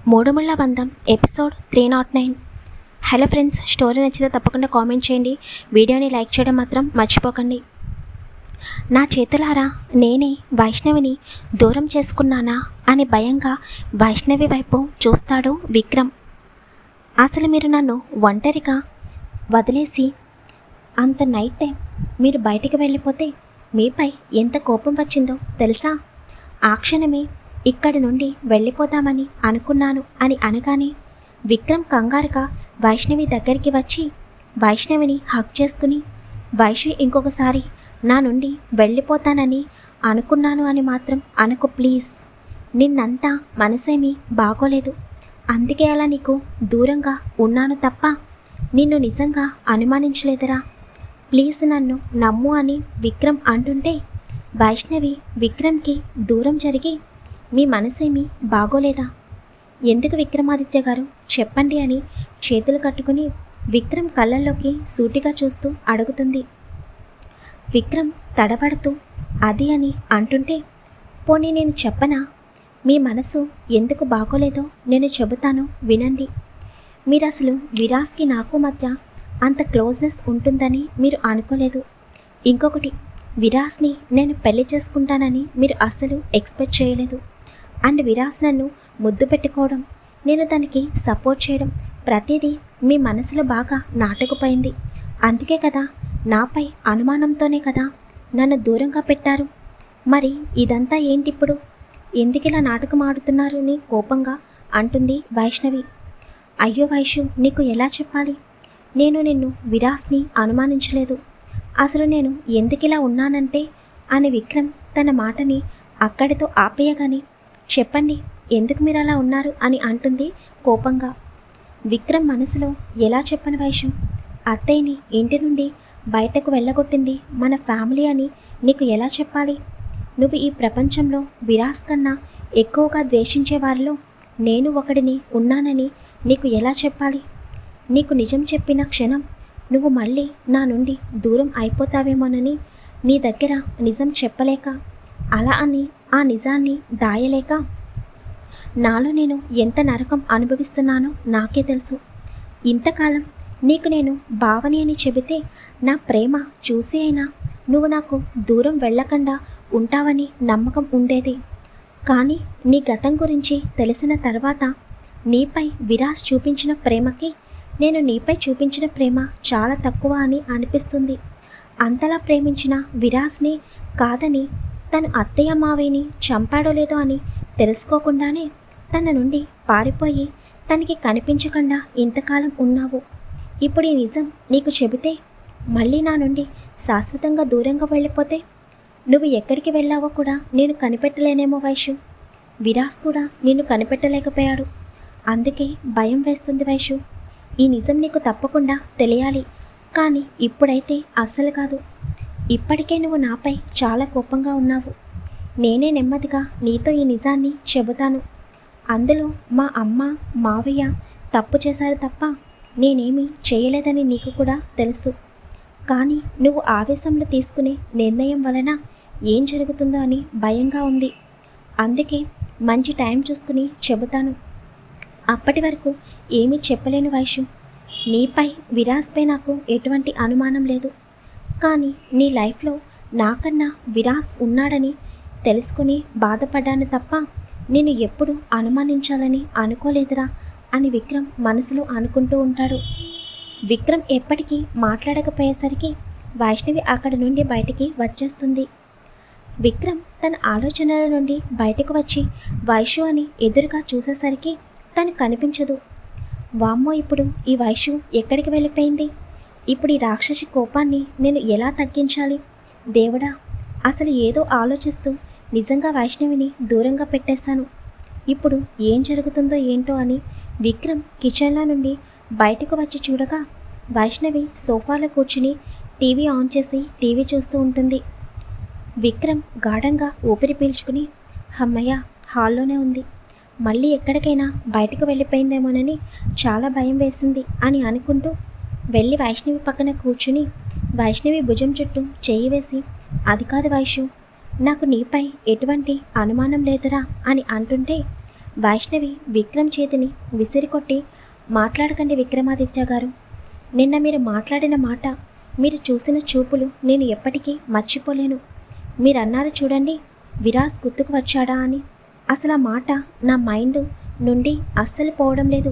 మూడుముళ్ళ బంధం episode three naught nine hello friends story నచ్చితే తప్పకుండా కామెంట్ చేయండి వీడియోని లైక్ చేయడం మాత్రం మర్చిపోకండి నా చేతులారా నేనే వైష్ణవిని దూరం చేసుకున్నానా అని భయంగా వైష్ణవి వైపు చూస్తాడు విక్రమ్ అసలు మీరు నన్ను ఒంటరిగా వదిలేసి అంత నైట్ టైం మీరు బయటికి వెళ్ళిపోతే మీపై ఎంత కోపం వచ్చిందో తెలుసా ఆ క్షణమే ఇక్కడి నుండి వెళ్ళిపోదామని అనుకున్నాను అని అనగానే విక్రమ్ కంగారుగా వైష్ణవి దగ్గరికి వచ్చి వైష్ణవిని హక్ చేసుకుని వైష్ణవి ఇంకొకసారి నా నుండి వెళ్ళిపోతానని అనుకున్నాను అని మాత్రం అనకు ప్లీజ్ నిన్నంతా మనసేమీ బాగోలేదు అందుకే అలా నీకు దూరంగా ఉన్నాను తప్ప నిన్ను నిజంగా అనుమానించలేదురా ప్లీజ్ నన్ను నమ్ము అని విక్రమ్ అంటుంటే వైష్ణవి విక్రమ్కి దూరం జరిగి మీ మనసేమీ బాగోలేదా ఎందుకు విక్రమాదిత్య గారు చెప్పండి అని చేతులు కట్టుకుని విక్రమ్ కళ్ళల్లోకి సూటిగా చూస్తూ అడుగుతుంది విక్రమ్ తడబడుతూ అది అని అంటుంటే పోనీ నేను చెప్పనా మీ మనసు ఎందుకు బాగోలేదో నేను చెబుతాను వినండి మీరు అసలు విరాస్కి నాకు మధ్య అంత క్లోజ్నెస్ ఉంటుందని మీరు అనుకోలేదు ఇంకొకటి విరాస్ని నేను పెళ్లి చేసుకుంటానని మీరు అస్సలు ఎక్స్పెక్ట్ చేయలేదు అండ్ విరాస్ నన్ను ముద్దు పెట్టుకోవడం నేను దానికి సపోర్ట్ చేయడం ప్రతిదీ మీ మనసులో బాగా నాటుకుపోయింది అందుకే కదా నాపై అనుమానంతోనే కదా నన్ను దూరంగా పెట్టారు మరి ఇదంతా ఏంటిప్పుడు ఎందుకిలా నాటకం ఆడుతున్నారు అని కోపంగా అంటుంది వైష్ణవి అయ్యో వైషు నీకు ఎలా చెప్పాలి నేను నిన్ను విరాస్ని అనుమానించలేదు అసలు నేను ఎందుకిలా ఉన్నానంటే అని విక్రమ్ తన మాటని అక్కడితో ఆపేయగాని చెప్పండి ఎందుకు మీరు అలా ఉన్నారు అని అంటుంది కోపంగా విక్రమ్ మనసులో ఎలా చెప్పను వైషు అత్తయ్యని ఇంటి నుండి బయటకు వెళ్ళగొట్టింది మన ఫ్యామిలీ అని నీకు ఎలా చెప్పాలి నువ్వు ఈ ప్రపంచంలో విరాస్ కన్నా ఎక్కువగా ద్వేషించే వారిలో నేను ఒకడిని ఉన్నానని నీకు ఎలా చెప్పాలి నీకు నిజం చెప్పిన క్షణం నువ్వు మళ్ళీ నా నుండి దూరం అయిపోతావేమోనని నీ దగ్గర నిజం చెప్పలేక అలా అని ఆ నిజాన్ని దాయలేక నాలో నేను ఎంత నరకం అనుభవిస్తున్నానో నాకే తెలుసు ఇంతకాలం నీకు నేను భావని అని చెబితే నా ప్రేమ చూసి అయినా నువ్వు నాకు దూరం వెళ్ళకుండా ఉంటావని నమ్మకం ఉండేది కానీ నీ గతం గురించి తెలిసిన తర్వాత నీపై విరాస్ చూపించిన ప్రేమకి నేను నీపై చూపించిన ప్రేమ చాలా తక్కువ అని అనిపిస్తుంది అంతలా ప్రేమించిన విరాస్ని కాదని తను అత్తయ్య మావేని చంపాడో లేదో అని తెలుసుకోకుండానే తన నుండి పారిపోయి తనకి కనిపించకుండా ఇంతకాలం ఉన్నావు ఇప్పుడు ఈ నిజం నీకు చెబితే మళ్ళీ నా నుండి శాశ్వతంగా దూరంగా వెళ్ళిపోతే నువ్వు ఎక్కడికి వెళ్ళావో కూడా నేను కనిపెట్టలేనేమో వైషు విరాస్ కూడా నిన్ను కనిపెట్టలేకపోయాడు అందుకే భయం వేస్తుంది వైషు ఈ నిజం నీకు తప్పకుండా తెలియాలి కానీ ఇప్పుడైతే అస్సలు కాదు ఇప్పటికే నువ్వు నాపై చాలా కోపంగా ఉన్నావు నేనే నెమ్మదిగా నీతో ఈ నిజాన్ని చెబుతాను అందులో మా అమ్మ మావయ్య తప్పు చేశారు తప్ప నేనేమీ చేయలేదని నీకు కూడా తెలుసు కానీ నువ్వు ఆవేశంలో తీసుకునే నిర్ణయం వలన ఏం జరుగుతుందో అని భయంగా ఉంది అందుకే మంచి టైం చూసుకుని చెబుతాను అప్పటి వరకు ఏమీ చెప్పలేను వైషు నీపై విరాస్పై నాకు ఎటువంటి అనుమానం లేదు కానీ నీ లైఫ్లో నాకన్నా విరాస్ ఉన్నాడని తెలుసుకుని బాధపడ్డాను తప్ప నేను ఎప్పుడు అనుమానించాలని అనుకోలేదురా అని విక్రమ్ మనసులో అనుకుంటూ ఉంటాడు విక్రమ్ ఎప్పటికీ మాట్లాడకపోయేసరికి వైష్ణవి అక్కడి నుండి బయటికి వచ్చేస్తుంది విక్రమ్ తన ఆలోచనల నుండి బయటకు వచ్చి వైషు అని ఎదురుగా చూసేసరికి తను కనిపించదు వామ్మో ఇప్పుడు ఈ వైషు ఎక్కడికి వెళ్ళిపోయింది ఇప్పుడు ఈ రాక్షసి కోపాన్ని నేను ఎలా తగ్గించాలి దేవుడా అసలు ఏదో ఆలోచిస్తూ నిజంగా వైష్ణవిని దూరంగా పెట్టేశాను ఇప్పుడు ఏం జరుగుతుందో ఏంటో అని విక్రమ్ కిచెన్లో నుండి బయటకు వచ్చి చూడగా వైష్ణవి సోఫాలో కూర్చుని టీవీ ఆన్ చేసి టీవీ చూస్తూ ఉంటుంది విక్రమ్ గాఢంగా ఊపిరి పీల్చుకుని హమ్మయ్య హాల్లోనే ఉంది మళ్ళీ ఎక్కడికైనా బయటకు వెళ్ళిపోయిందేమోనని చాలా భయం వేసింది అని అనుకుంటూ వెళ్ళి వైష్ణవి పక్కన కూర్చుని వైష్ణవి భుజం చుట్టూ చేయి వేసి అది కాదు వైషు నాకు నీపై ఎటువంటి అనుమానం లేదురా అని అంటుంటే వైష్ణవి విక్రమ్ చేతిని విసిరికొట్టి మాట్లాడకండి విక్రమాదిత్య గారు నిన్న మీరు మాట్లాడిన మాట మీరు చూసిన చూపులు నేను ఎప్పటికీ మర్చిపోలేను మీరు అన్నారు చూడండి విరాస్ గుర్తుకు వచ్చాడా అని అసలు ఆ మాట నా మైండ్ నుండి అస్సలు పోవడం లేదు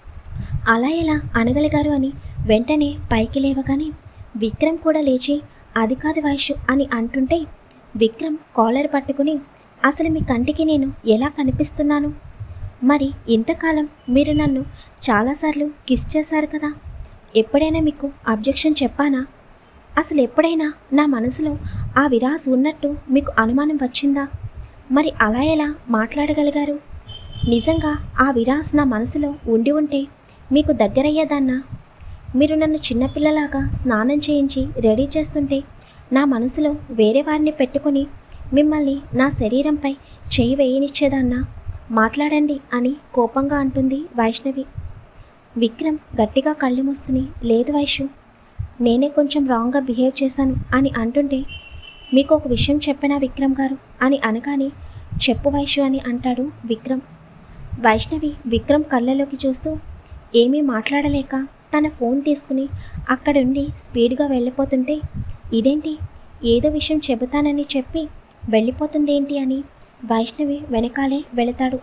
అలా ఎలా అనగలిగారు అని వెంటనే పైకి లేవగానే విక్రమ్ కూడా లేచి అది కాదు వైషు అని అంటుంటే విక్రమ్ కాలర్ పట్టుకుని అసలు మీ కంటికి నేను ఎలా కనిపిస్తున్నాను మరి ఇంతకాలం మీరు నన్ను చాలాసార్లు కిస్ చేశారు కదా ఎప్పుడైనా మీకు అబ్జెక్షన్ చెప్పానా అసలు ఎప్పుడైనా నా మనసులో ఆ విరాస్ ఉన్నట్టు మీకు అనుమానం వచ్చిందా మరి అలా ఎలా మాట్లాడగలిగారు నిజంగా ఆ విరాస్ నా మనసులో ఉండి ఉంటే మీకు దగ్గరయ్యేదాన్నా మీరు నన్ను చిన్నపిల్లలాగా స్నానం చేయించి రెడీ చేస్తుంటే నా మనసులో వేరే వారిని పెట్టుకొని మిమ్మల్ని నా శరీరంపై చేయి వేయనిచ్చేదాన్నా మాట్లాడండి అని కోపంగా అంటుంది వైష్ణవి విక్రమ్ గట్టిగా కళ్ళు మూసుకుని లేదు వైషు నేనే కొంచెం రాంగ్గా బిహేవ్ చేశాను అని అంటుంటే మీకు ఒక విషయం చెప్పనా విక్రమ్ గారు అని అనగానే చెప్పు వైషు అని అంటాడు విక్రమ్ వైష్ణవి విక్రమ్ కళ్ళలోకి చూస్తూ ఏమీ మాట్లాడలేక తన ఫోన్ తీసుకుని అక్కడుండి స్పీడ్గా వెళ్ళిపోతుంటే ఇదేంటి ఏదో విషయం చెబుతానని చెప్పి వెళ్ళిపోతుందేంటి అని వైష్ణవి వెనకాలే వెళతాడు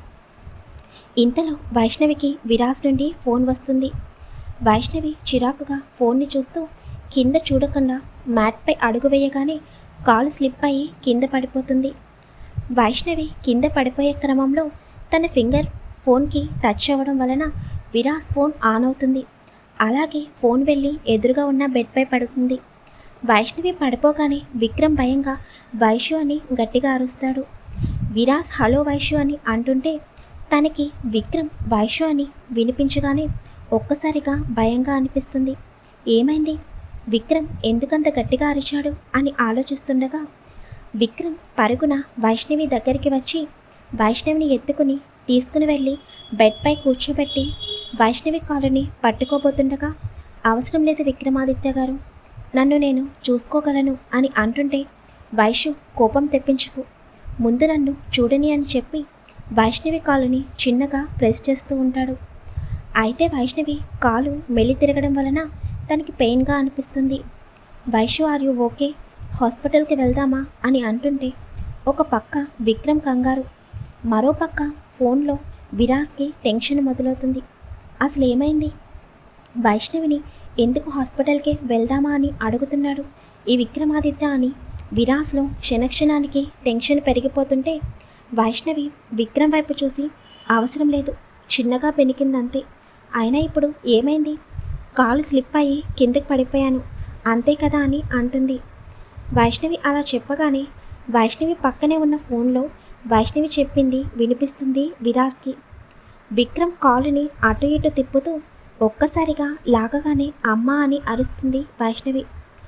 ఇంతలో వైష్ణవికి విరాస్ నుండి ఫోన్ వస్తుంది వైష్ణవి చిరాకుగా ఫోన్ని చూస్తూ కింద చూడకుండా మ్యాట్పై అడుగు వేయగానే కాలు స్లిప్ అయ్యి కింద పడిపోతుంది వైష్ణవి కింద పడిపోయే క్రమంలో తన ఫింగర్ ఫోన్కి టచ్ అవ్వడం వలన విరాస్ ఫోన్ ఆన్ అవుతుంది అలాగే ఫోన్ వెళ్ళి ఎదురుగా ఉన్న బెడ్పై పడుతుంది వైష్ణవి పడిపోగానే విక్రమ్ భయంగా వైషు అని గట్టిగా అరుస్తాడు విరాస్ హలో వైషు అని అంటుంటే తనకి విక్రమ్ వైషు అని వినిపించగానే ఒక్కసారిగా భయంగా అనిపిస్తుంది ఏమైంది విక్రమ్ ఎందుకంత గట్టిగా అరిచాడు అని ఆలోచిస్తుండగా విక్రమ్ పరుగున వైష్ణవి దగ్గరికి వచ్చి వైష్ణవిని ఎత్తుకుని తీసుకుని వెళ్ళి బెడ్పై కూర్చోబెట్టి వైష్ణవి కాలుని పట్టుకోబోతుండగా అవసరం లేదు విక్రమాదిత్య గారు నన్ను నేను చూసుకోగలను అని అంటుంటే వైషు కోపం తెప్పించుకు ముందు నన్ను చూడని అని చెప్పి వైష్ణవి కాలుని చిన్నగా ప్రెస్ చేస్తూ ఉంటాడు అయితే వైష్ణవి కాలు మెల్లి తిరగడం వలన తనకి పెయిన్గా అనిపిస్తుంది వైషు ఆర్ యు ఓకే హాస్పిటల్కి వెళ్దామా అని అంటుంటే ఒక పక్క విక్రమ్ కంగారు మరో పక్క ఫోన్లో విరాస్కి టెన్షన్ మొదలవుతుంది అసలు ఏమైంది వైష్ణవిని ఎందుకు హాస్పిటల్కి వెళ్దామా అని అడుగుతున్నాడు ఈ విక్రమాదిత్య అని విరాస్లో క్షణక్షణానికి టెన్షన్ పెరిగిపోతుంటే వైష్ణవి విక్రమ్ వైపు చూసి అవసరం లేదు చిన్నగా పెనికిందంతే అయినా ఇప్పుడు ఏమైంది కాలు స్లిప్ అయ్యి కిందకి పడిపోయాను అంతే కదా అని అంటుంది వైష్ణవి అలా చెప్పగానే వైష్ణవి పక్కనే ఉన్న ఫోన్లో వైష్ణవి చెప్పింది వినిపిస్తుంది విరాస్కి విక్రమ్ కాలుని అటు ఇటు తిప్పుతూ ఒక్కసారిగా లాగగానే అమ్మ అని అరుస్తుంది వైష్ణవి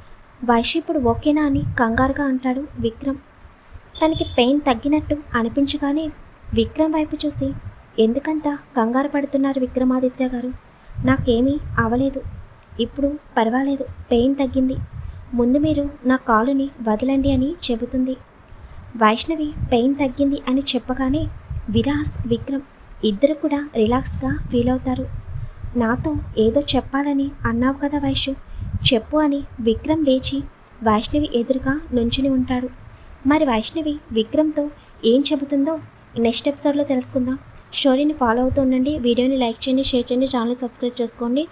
వైష్ ఇప్పుడు ఓకేనా అని కంగారుగా అంటాడు విక్రమ్ తనకి పెయిన్ తగ్గినట్టు అనిపించగానే విక్రమ్ వైపు చూసి ఎందుకంత కంగారు పడుతున్నారు విక్రమాదిత్య గారు నాకేమీ అవలేదు ఇప్పుడు పర్వాలేదు పెయిన్ తగ్గింది ముందు మీరు నా కాలుని వదలండి అని చెబుతుంది వైష్ణవి పెయిన్ తగ్గింది అని చెప్పగానే విరాస్ విక్రమ్ ఇద్దరు కూడా రిలాక్స్గా ఫీల్ అవుతారు నాతో ఏదో చెప్పాలని అన్నావు కదా వైషు చెప్పు అని విక్రమ్ లేచి వైష్ణవి ఎదురుగా నుంచుని ఉంటాడు మరి వైష్ణవి విక్రమ్తో ఏం చెబుతుందో నెక్స్ట్ ఎపిసోడ్లో తెలుసుకుందాం స్టోరీని ఫాలో అవుతూ ఉండండి వీడియోని లైక్ చేయండి షేర్ చేయండి ఛానల్ సబ్స్క్రైబ్ చేసుకోండి